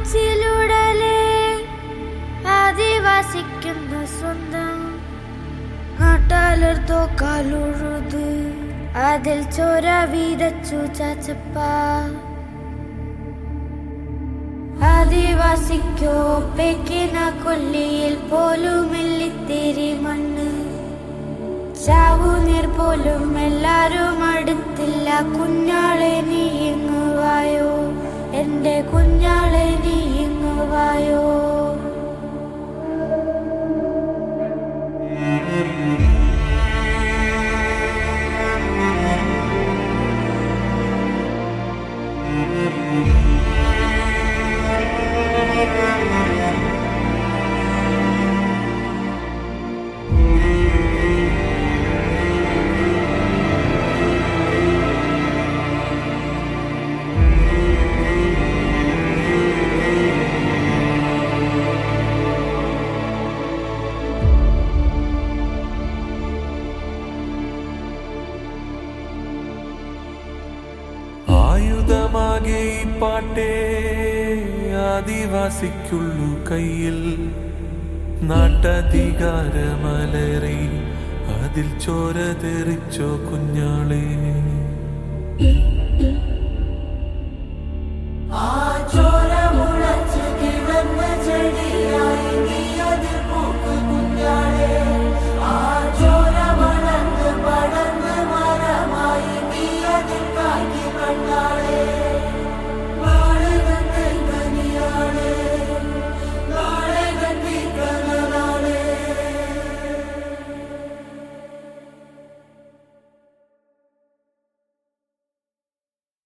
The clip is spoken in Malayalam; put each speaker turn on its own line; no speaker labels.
മനസ്സിലുടലെ ആദിവാസിക്കുന്ന സ്വന്തം നാട്ടാലർത്തോ കാലുഴുത് അതിൽ ചോര വീതച്ചു ചാച്ചപ്പ ആദിവാസിക്കോ പെക്കിന കൊല്ലിയിൽ പോലുമില്ലിത്തിരി മണ്ണ് ചാവുനീർ പോലും എല്ലാരും അടുത്തില്ല കുഞ്ഞാളെ നീ ഇങ്ങുവായോ എന്റെ കുഞ്ഞാളെ നീ ഇങ്ങുവായോ
ആയുധമാകെ ഈ പാട്ടേ ആദിവാസിക്കുള്ളു കയ്യിൽ നാട്ടധികാരമലറി അതിൽ ചോര തെറിച്ചോ കുഞ്ഞാളെ
പടർന്ന് മരമായി നീ അതിൽ കാക്കി കണ്ടാളേ